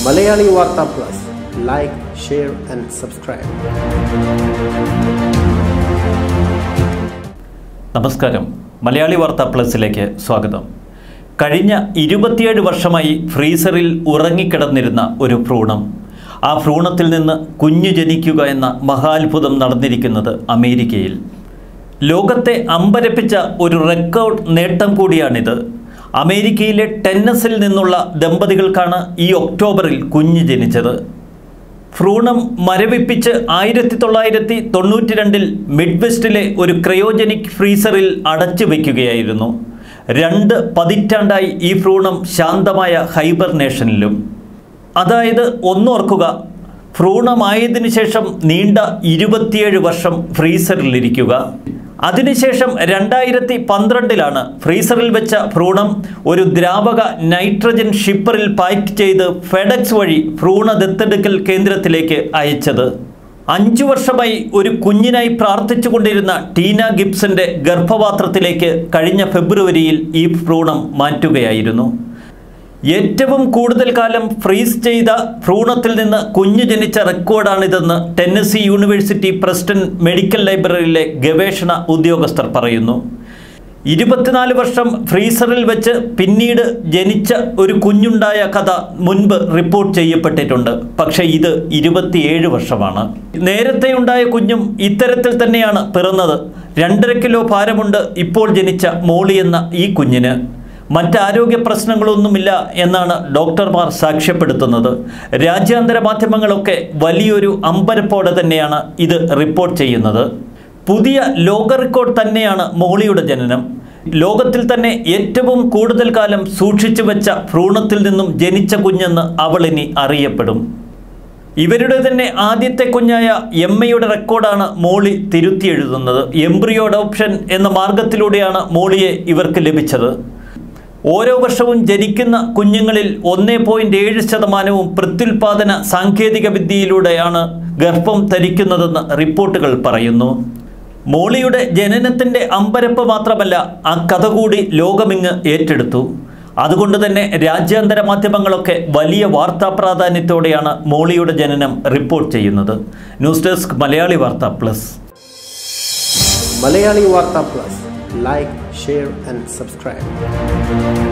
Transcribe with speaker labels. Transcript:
Speaker 1: Malayali Vartha plus like share and subscribe
Speaker 2: നമസ്കാരം മലയാളി വാർത്ത പ്ലസിലേക്ക് സ്വാഗതം കഴിഞ്ഞ ഇരുപത്തിയേഴ് വർഷമായി ഫ്രീസറിൽ ഉറങ്ങിക്കിടന്നിരുന്ന ഒരു ഭ്രൂണം ആ ഭ്രൂണത്തിൽ നിന്ന് കുഞ്ഞു ജനിക്കുക എന്ന മഹാത്ഭുതം നടന്നിരിക്കുന്നത് അമേരിക്കയിൽ ലോകത്തെ അമ്പരപ്പിച്ച ഒരു റെക്കോർഡ് നേട്ടം കൂടിയാണിത് അമേരിക്കയിലെ ടെന്നസിൽ നിന്നുള്ള ദമ്പതികൾക്കാണ് ഈ ഒക്ടോബറിൽ കുഞ്ഞ് ജനിച്ചത് ഭ്രൂണം മരവിപ്പിച്ച് ആയിരത്തി തൊള്ളായിരത്തി തൊണ്ണൂറ്റി രണ്ടിൽ മിഡ്വെസ്റ്റിലെ ഒരു ക്രയോജനിക് ഫ്രീസറിൽ അടച്ചു വയ്ക്കുകയായിരുന്നു രണ്ട് പതിറ്റാണ്ടായി ഈ ഭ്രൂണം ശാന്തമായ ഹൈബർനേഷനിലും അതായത് ഒന്നോർക്കുക ഭ്രൂണമായതിനു ശേഷം നീണ്ട ഇരുപത്തിയേഴ് വർഷം ഫ്രീസറിലിരിക്കുക അതിനുശേഷം രണ്ടായിരത്തി പന്ത്രണ്ടിലാണ് ഫ്രീസറിൽ വെച്ച ഭ്രൂണം ഒരു ദ്രാവക നൈട്രജൻ ഷിപ്പറിൽ പാക്ക് ചെയ്ത് ഫെഡക്സ് വഴി ഭ്രൂണ ദത്തെടുക്കൽ കേന്ദ്രത്തിലേക്ക് അയച്ചത് അഞ്ചു വർഷമായി ഒരു കുഞ്ഞിനായി പ്രാർത്ഥിച്ചുകൊണ്ടിരുന്ന ടീന ഗിബ്സന്റെ ഗർഭപാത്രത്തിലേക്ക് കഴിഞ്ഞ ഫെബ്രുവരിയിൽ ഈ ഭ്രൂണം മാറ്റുകയായിരുന്നു ഏറ്റവും കൂടുതൽ കാലം ഫ്രീസ് ചെയ്ത ഭ്രൂണത്തിൽ നിന്ന് കുഞ്ഞു ജനിച്ച റെക്കോർഡാണിതെന്ന് ടെന്നസി യൂണിവേഴ്സിറ്റി പ്രസ്റ്റൺ മെഡിക്കൽ ലൈബ്രറിയിലെ ഗവേഷണ ഉദ്യോഗസ്ഥർ പറയുന്നു ഇരുപത്തിനാല് വർഷം ഫ്രീസറിൽ വെച്ച് പിന്നീട് ജനിച്ച ഒരു കുഞ്ഞുണ്ടായ കഥ മുൻപ് റിപ്പോർട്ട് ചെയ്യപ്പെട്ടിട്ടുണ്ട് പക്ഷേ ഇത് ഇരുപത്തിയേഴ് വർഷമാണ് നേരത്തെ ഉണ്ടായ കുഞ്ഞും ഇത്തരത്തിൽ തന്നെയാണ് പിറന്നത് രണ്ടര കിലോ ഭാരമുണ്ട് ഇപ്പോൾ ജനിച്ച മോളി എന്ന ഈ കുഞ്ഞിന് മറ്റാരോഗ്യ പ്രശ്നങ്ങളൊന്നുമില്ല എന്നാണ് ഡോക്ടർമാർ സാക്ഷ്യപ്പെടുത്തുന്നത് രാജ്യാന്തര മാധ്യമങ്ങളൊക്കെ വലിയൊരു അമ്പരപ്പോടെ തന്നെയാണ് ഇത് റിപ്പോർട്ട് ചെയ്യുന്നത് പുതിയ ലോക റെക്കോർഡ് തന്നെയാണ് മോളിയുടെ ജനനം ലോകത്തിൽ തന്നെ ഏറ്റവും കൂടുതൽ കാലം സൂക്ഷിച്ചു വെച്ച ഭ്രൂണത്തിൽ നിന്നും ജനിച്ച കുഞ്ഞെന്ന് അവളിനി അറിയപ്പെടും ഇവരുടെ തന്നെ ആദ്യത്തെ കുഞ്ഞായ എമ്മയുടെ റെക്കോർഡാണ് മോളി തിരുത്തി എഴുതുന്നത് എംബ്രിയോ അഡോപ്ഷൻ എന്ന മാർഗത്തിലൂടെയാണ് മോളിയെ ഇവർക്ക് ലഭിച്ചത് ഓരോ വർഷവും ജനിക്കുന്ന കുഞ്ഞുങ്ങളിൽ ഒന്നേ പോയിന്റ് ഏഴ് ശതമാനവും പ്രത്യുൽപാദന സാങ്കേതിക വിദ്യയിലൂടെയാണ് ഗർഭം ധരിക്കുന്നതെന്ന് റിപ്പോർട്ടുകൾ പറയുന്നു മോളിയുടെ ജനനത്തിൻ്റെ അമ്പരപ്പ് മാത്രമല്ല ആ കഥ കൂടി ലോകമിങ്ങ് ഏറ്റെടുത്തു അതുകൊണ്ട് തന്നെ രാജ്യാന്തര മാധ്യമങ്ങളൊക്കെ വലിയ വാർത്താ പ്രാധാന്യത്തോടെയാണ് മോളിയുടെ ജനനം റിപ്പോർട്ട് ചെയ്യുന്നത് news desk Malayali Vartha plus
Speaker 1: Malayali Vartha plus like share and subscribe